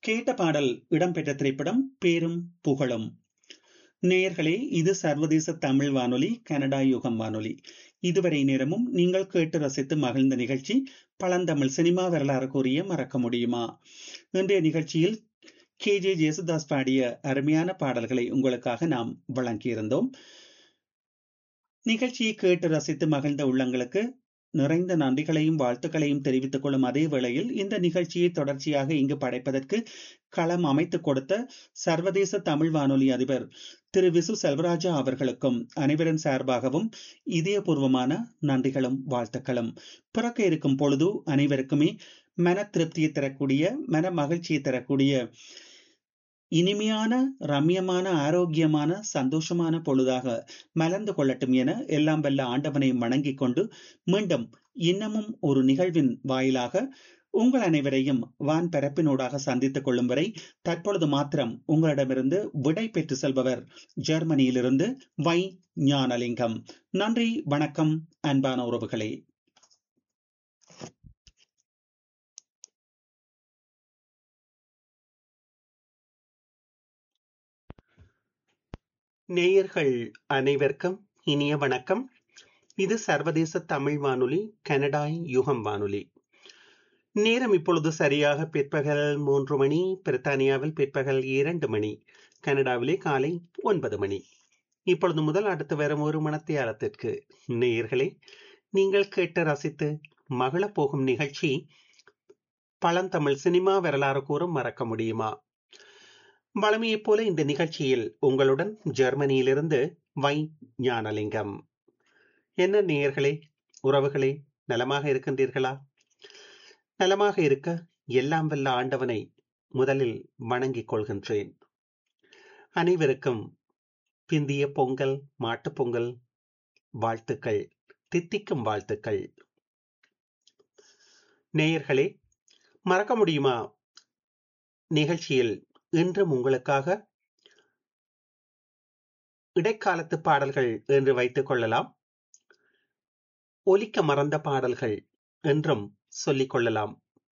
கேட்ட பாடல் இடம்பெற்ற திரைப்படம் பேரும் புகழும் நேயர்களே இது சர்வதேச தமிழ் வானொலி கனடா யுகம் வானொலி இதுவரை நேரமும் நீங்கள் கேட்டு ரசித்து மகிழ்ந்த நிகழ்ச்சி பழந்தமிழ் சினிமா வரலாறு கூறிய மறக்க முடியுமா இன்றைய நிகழ்ச்சியில் கே ஜே ஜேசுதாஸ் பாடிய அருமையான பாடல்களை உங்களுக்காக நாம் வழங்கியிருந்தோம் நிகழ்ச்சியை கேட்டு ரசித்து மகிழ்ந்த உள்ளங்களுக்கு நிறைந்த நன்றிகளையும் வாழ்த்துக்களையும் தெரிவித்துக் கொள்ளும் அதே வேளையில் இந்த நிகழ்ச்சியை தொடர்ச்சியாக இங்கு படைப்பதற்கு களம் அமைத்துக் கொடுத்த சர்வதேச தமிழ் வானொலி அதிபர் திரு விசு செல்வராஜா அவர்களுக்கும் அனைவரின் சார்பாகவும் இதயபூர்வமான நன்றிகளும் வாழ்த்துக்களும் பிறக்க இருக்கும் பொழுது அனைவருக்குமே மன திருப்தியை தரக்கூடிய மன மகிழ்ச்சியை தரக்கூடிய இனிமையான ரம்யமான ஆரோக்கியமான சந்தோஷமான பொழுதாக மலர்ந்து கொள்ளட்டும் என எல்லாம் வல்ல ஆண்டவனை வணங்கிக் கொண்டு மீண்டும் இன்னமும் ஒரு நிகழ்வின் வாயிலாக உங்கள் அனைவரையும் வான் பரப்பினூடாக சந்தித்துக் கொள்ளும் வரை தற்பொழுது மாத்திரம் உங்களிடமிருந்து விடை பெற்று செல்பவர் ஜெர்மனியிலிருந்து வை ஞானலிங்கம் நன்றி வணக்கம் அன்பான உறவுகளே நேயர்கள் அனைவருக்கும் இனிய வணக்கம் இது சர்வதேச தமிழ் வானொலி கனடாய் யுகம் வானொலி நேரம் இப்பொழுது சரியாக பிற்பகல் மூன்று மணி பிரித்தானியாவில் பிற்பகல் இரண்டு மணி கனடாவிலே காலை ஒன்பது மணி இப்பொழுது முதல் அடுத்து வரும் ஒரு மணத்தியாலத்திற்கு நேயர்களே நீங்கள் கேட்டு ரசித்து மகளப் போகும் நிகழ்ச்சி பழந்தமிழ் சினிமா வரலாறு கூறும் மறக்க முடியுமா வளமையைப் போல இந்த நிகழ்ச்சியில் உங்களுடன் ஜெர்மனியிலிருந்து வை ஞானலிங்கம் என்ன நேயர்களே உறவுகளே நலமாக இருக்கின்றீர்களா நலமாக இருக்க எல்லாம் வல்ல ஆண்டவனை முதலில் வணங்கிக் கொள்கின்றேன் அனைவருக்கும் பிந்திய பொங்கல் மாட்டுப் பொங்கல் வாழ்த்துக்கள் தித்திக்கும் வாழ்த்துக்கள் நேயர்களே மறக்க முடியுமா நிகழ்ச்சியில் இன்றும் உங்களுக்காக இடைக்காலத்து பாடல்கள் என்று வைத்துக் கொள்ளலாம் ஒலிக்க மறந்த பாடல்கள் என்றும் சொல்லிக் கொள்ளலாம்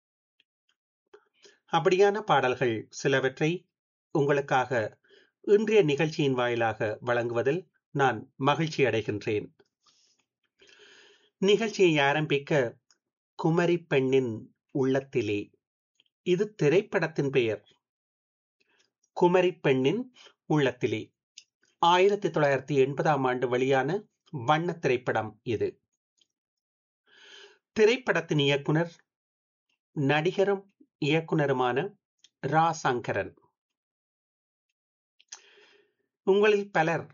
அப்படியான பாடல்கள் சிலவற்றை உங்களுக்காக இன்றைய நிகழ்ச்சியின் வாயிலாக வழங்குவதில் நான் மகிழ்ச்சி அடைகின்றேன் நிகழ்ச்சியை ஆரம்பிக்க குமரி பெண்ணின் உள்ளத்திலே இது திரைப்படத்தின் பெயர் குமரி பெண்ணின் உள்ளத்திலே ஆயிரத்தி தொள்ளாயிரத்தி எண்பதாம் ஆண்டு வெளியான வண்ண திரைப்படம் இது திரைப்படத்தின் இயக்குனர் நடிகரும் இயக்குனருமான ரா சங்கரன் உங்களில் பலர்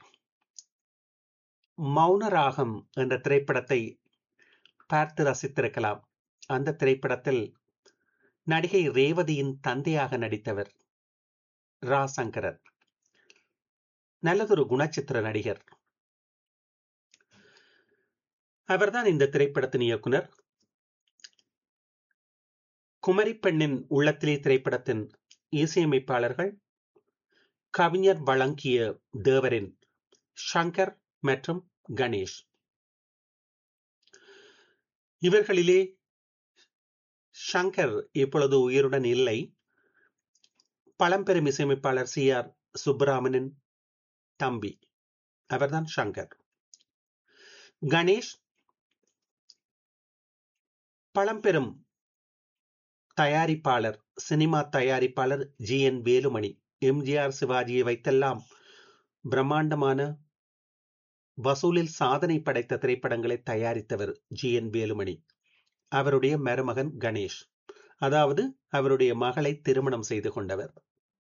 மௌனராகம் என்ற திரைப்படத்தை பார்த்து ரசித்திருக்கலாம் அந்த திரைப்படத்தில் நடிகை ரேவதியின் தந்தையாக நடித்தவர் ரா சங்கரன் நல்லதொரு குணச்சித்திர நடிகர் அவர்தான் இந்த திரைப்படத்தின் இயக்குனர் குமரி பெண்ணின் உள்ளத்திலே திரைப்படத்தின் இசையமைப்பாளர்கள் கவிஞர் வழங்கிய தேவரின் ஷங்கர் மற்றும் கணேஷ் இவர்களிலே ஷங்கர் இப்பொழுது உயிருடன் இல்லை பழம்பெரும் இசையமைப்பாளர் சி ஆர் சுப்பராமனின் தம்பி அவர்தான் ஷங்கர் கணேஷ் பழம்பெரும் தயாரிப்பாளர் சினிமா தயாரிப்பாளர் ஜி என் வேலுமணி எம்ஜிஆர் சிவாஜியை வைத்தெல்லாம் பிரம்மாண்டமான வசூலில் சாதனை படைத்த திரைப்படங்களை தயாரித்தவர் ஜி என் வேலுமணி அவருடைய மருமகன் கணேஷ் அதாவது அவருடைய மகளை திருமணம் செய்து கொண்டவர்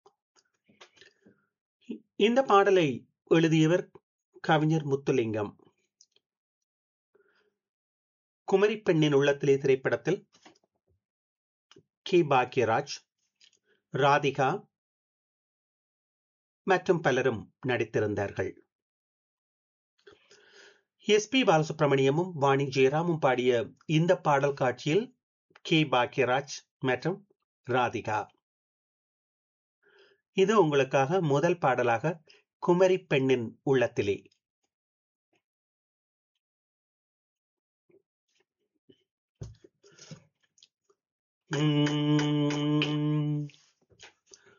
இந்த பாடலை எழுதியவர் கவிஞர் முத்துலிங்கம் குமரி பெண்ணின் உள்ளத்திலே திரைப்படத்தில் கே பாக்யராஜ் ராதிகா மற்றும் பலரும் நடித்திருந்தார்கள் எஸ் பி பாலசுப்ரமணியமும் வாணி ஜெயராமும் பாடிய இந்த பாடல் காட்சியில் கே பாக்யராஜ் மற்றும் ராதிகா இது உங்களுக்காக முதல் பாடலாக குமரி பெண்ணின் உள்ளத்திலே உம்